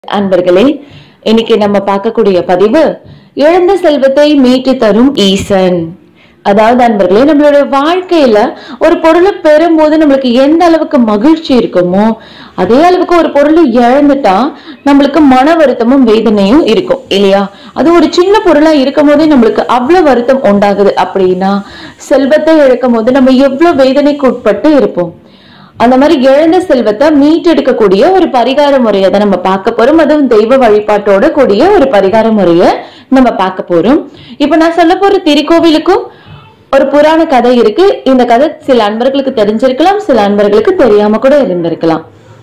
அன்பர்களே இன்னைக்கு நம்ம பார்க்கக்கூடிய பதிவு இழந்த செல்வத்தை மீட்டு தரும் ஈசன் அதாவது அன்பர்களே நம்மளோட வாழ்க்கையில ஒரு பொருளை பெறும்போது நம்மளுக்கு எந்த அளவுக்கு மகிழ்ச்சி இருக்குமோ அதே அளவுக்கு ஒரு பொருளை இழந்துட்டா நம்மளுக்கு மன வருத்தமும் வேதனையும் இருக்கும் இல்லையா அது ஒரு சின்ன பொருளா இருக்கும் போதே நம்மளுக்கு அவ்வளவு வருத்தம் உண்டாகுது அப்படின்னா செல்வத்தை இழக்கும் போது நம்ம எவ்வளவு வேதனைக்கு உட்பட்டு இருப்போம் அந்த மாதிரி இழந்த செல்வத்தை மீட்டெடுக்கக்கூடிய ஒரு பரிகார முறையை தான் நம்ம பார்க்க போறோம் அதுவும் தெய்வ வழிபாட்டோட கூடிய ஒரு பரிகார முறையை நம்ம பார்க்க போறோம் இப்ப நான் சொல்ல போற திருக்கோவிலுக்கும் ஒரு புராண கதை இருக்கு இந்த கதை சில அன்பர்களுக்கு தெரிஞ்சிருக்கலாம் சில அன்பர்களுக்கு தெரியாம கூட இருந்திருக்கலாம்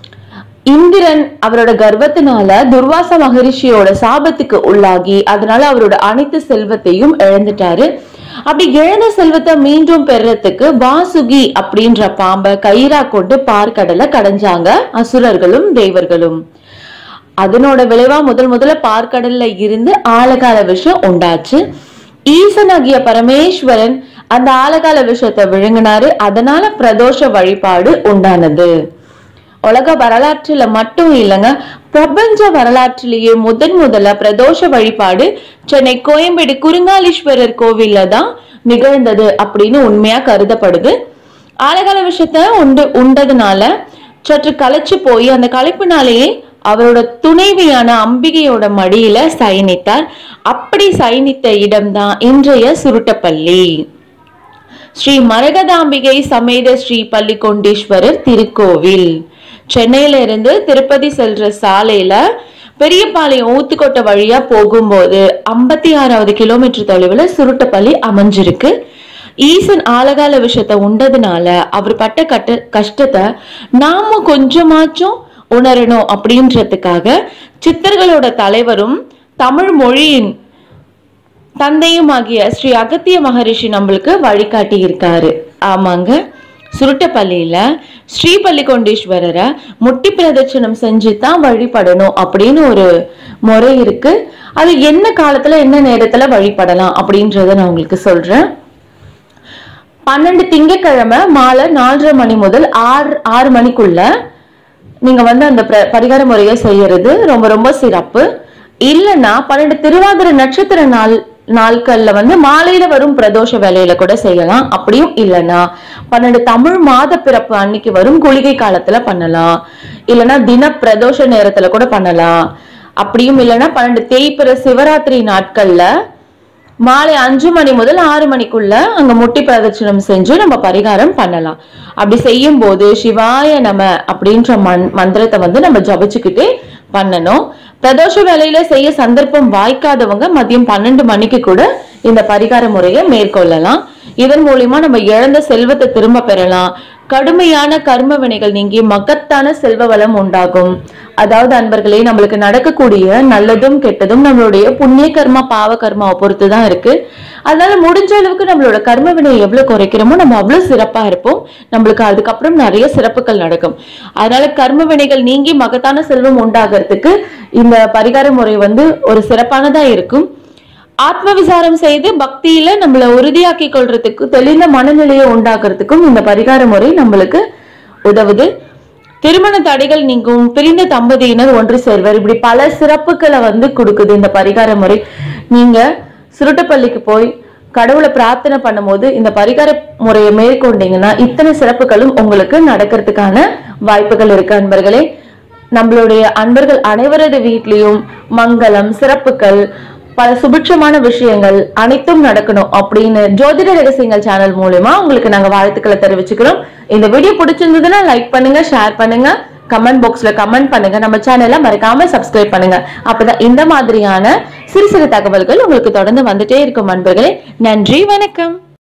இந்திரன் அவரோட கர்வத்தினால துர்வாச மகரிஷியோட சாபத்துக்கு உள்ளாகி அதனால அவரோட அனைத்து செல்வத்தையும் இழந்துட்டாரு அப்படி இழந்த செல்வத்தை மீண்டும் பெறறதுக்கு வாசுகி அப்படின்ற பாம்பை கயிறா கொண்டு பார்க்கடலை கடைஞ்சாங்க அசுரர்களும் தேவர்களும் அதனோட விளைவா முதல் முதல்ல பார்க்கடல்ல இருந்து ஆழகால விஷம் உண்டாச்சு ஈசனாகிய பரமேஸ்வரன் அந்த ஆழகால விஷத்தை விழுங்கினாரு அதனால பிரதோஷ வழிபாடு உண்டானது உலக வரலாற்றுல மட்டும் இல்லைங்க பிரபஞ்ச வரலாற்றிலேயே முதன் முதல்ல பிரதோஷ வழிபாடு சென்னை கோயம்பேடு குருங்காலீஸ்வரர் கோவில்ல தான் நிகழ்ந்தது அப்படின்னு உண்மையா கருதப்படுது ஆலகால விஷயத்த உண்டு உண்டதுனால சற்று களைச்சு போய் அந்த களைப்பினாலேயே அவரோட துணைவியான அம்பிகையோட மடியில சயனித்தார் அப்படி சயனித்த இடம்தான் இன்றைய சுருட்டப்பள்ளி ஸ்ரீ மரகதாம்பிகை சமேத ஸ்ரீ பள்ளிக்கொண்டீஸ்வரர் திருக்கோவில் சென்னையில இருந்து திருப்பதி செல்ற சாலையில பெரியபாளையம் ஊத்துக்கோட்டை வழியா போகும்போது ஐம்பத்தி ஆறாவது கிலோமீட்டர் தொலைவுல சுருட்டப்பள்ளி அமைஞ்சிருக்கு ஈசன் ஆலகால விஷயத்த உண்டதுனால அவர் பட்ட கட்ட கஷ்டத்தை நாம கொஞ்சமாச்சும் உணரணும் அப்படின்றதுக்காக சித்தர்களோட தலைவரும் தமிழ் மொழியின் தந்தையுமாகிய ஸ்ரீ அகத்திய மகரிஷி நம்மளுக்கு வழிகாட்டி இருக்காரு ஆமாங்க சுருட்டப்பள்ளியில ஸ்ரீபள்ளிகொண்டீஸ்வரரை முட்டி பிரதட்சணம் செஞ்சு தான் வழிபடணும் அப்படின்னு ஒரு முறை இருக்கு அது என்ன காலத்துல என்ன நேரத்துல வழிபடலாம் அப்படின்றத நான் உங்களுக்கு சொல்றேன் பன்னெண்டு திங்கட்கிழமை மாலை நாலரை மணி முதல் ஆறு ஆறு மணிக்குள்ள நீங்க வந்து அந்த பிர- பரிகார முறையை செய்யறது ரொம்ப ரொம்ப சிறப்பு இல்லைன்னா பன்னெண்டு திருவாதிர நட்சத்திர நாள் நாட்கள்ல வந்து மாலையில வரும் பிரதோஷ வேலையில கூட செய்யலாம் அப்படியும் இல்லைன்னா பன்னெண்டு தமிழ் மாத பிறப்பு அன்னைக்கு வரும் குளிகை காலத்துல பண்ணலாம் இல்லைன்னா தின பிரதோஷ நேரத்துல கூட பண்ணலாம் அப்படியும் இல்லைன்னா பன்னெண்டு தேய்பிற சிவராத்திரி நாட்கள்ல மாலை அஞ்சு மணி முதல் ஆறு மணிக்குள்ள அங்க முட்டி பிரதட்சணம் செஞ்சு நம்ம பரிகாரம் பண்ணலாம் அப்படி செய்யும் போது சிவாய நம அப்படின்ற மண் மந்திரத்தை வந்து நம்ம ஜபிச்சுக்கிட்டே பண்ணணும் பிரதோஷ வேலையில செய்ய சந்தர்ப்பம் வாய்க்காதவங்க மதியம் பன்னெண்டு மணிக்கு கூட இந்த பரிகார முறையை மேற்கொள்ளலாம் இதன் மூலியமா நம்ம இழந்த செல்வத்தை திரும்ப பெறலாம் கடுமையான கர்ம வினைகள் நீங்கி மகத்தான செல்வ வளம் உண்டாகும் அதாவது அன்பர்களே நம்மளுக்கு நடக்கக்கூடிய நல்லதும் கெட்டதும் நம்மளுடைய புண்ணிய கர்மா பாவ கர்மாவை பொறுத்து தான் இருக்கு அதனால முடிஞ்ச அளவுக்கு நம்மளோட கர்ம வினையை எவ்வளவு குறைக்கிறோமோ நம்ம அவ்வளவு சிறப்பா இருப்போம் நம்மளுக்கு அதுக்கப்புறம் நிறைய சிறப்புகள் நடக்கும் அதனால கர்ம வினைகள் நீங்கி மகத்தான செல்வம் உண்டாகிறதுக்கு இந்த பரிகார முறை வந்து ஒரு சிறப்பானதா இருக்கும் ஆத்ம விசாரம் செய்து பக்தியில நம்மள உறுதியாக்கி கொள்றதுக்கு தெளிந்த மனநிலையை உண்டாக்குறதுக்கும் இந்த பரிகார முறை நம்மளுக்கு உதவுது திருமண தடைகள் நீங்கும் பிரிந்த தம்பதியினர் ஒன்று சேர்வர் இப்படி பல சிறப்புகளை வந்து கொடுக்குது இந்த பரிகார முறை நீங்க சுருட்டப்பள்ளிக்கு போய் கடவுளை பிரார்த்தனை பண்ணும்போது இந்த பரிகார முறையை மேற்கொண்டீங்கன்னா இத்தனை சிறப்புகளும் உங்களுக்கு நடக்கிறதுக்கான வாய்ப்புகள் இருக்கு அன்பர்களே நம்மளுடைய அன்பர்கள் அனைவரது வீட்லயும் மங்களம் சிறப்புகள் பல சுபிட்சமான விஷயங்கள் அனைத்தும் நடக்கணும் அப்படின்னு ஜோதிட ரகசியங்கள் சேனல் மூலமா உங்களுக்கு நாங்க வாழ்த்துக்களை தெரிவிச்சுக்கிறோம் இந்த வீடியோ பிடிச்சிருந்ததுன்னா லைக் பண்ணுங்க ஷேர் பண்ணுங்க கமெண்ட் பாக்ஸ்ல கமெண்ட் பண்ணுங்க நம்ம சேனலை மறக்காம சப்ஸ்கிரைப் பண்ணுங்க அப்பதான் இந்த மாதிரியான சிறு சிறு தகவல்கள் உங்களுக்கு தொடர்ந்து வந்துட்டே இருக்கும் அன்பர்களே நன்றி வணக்கம்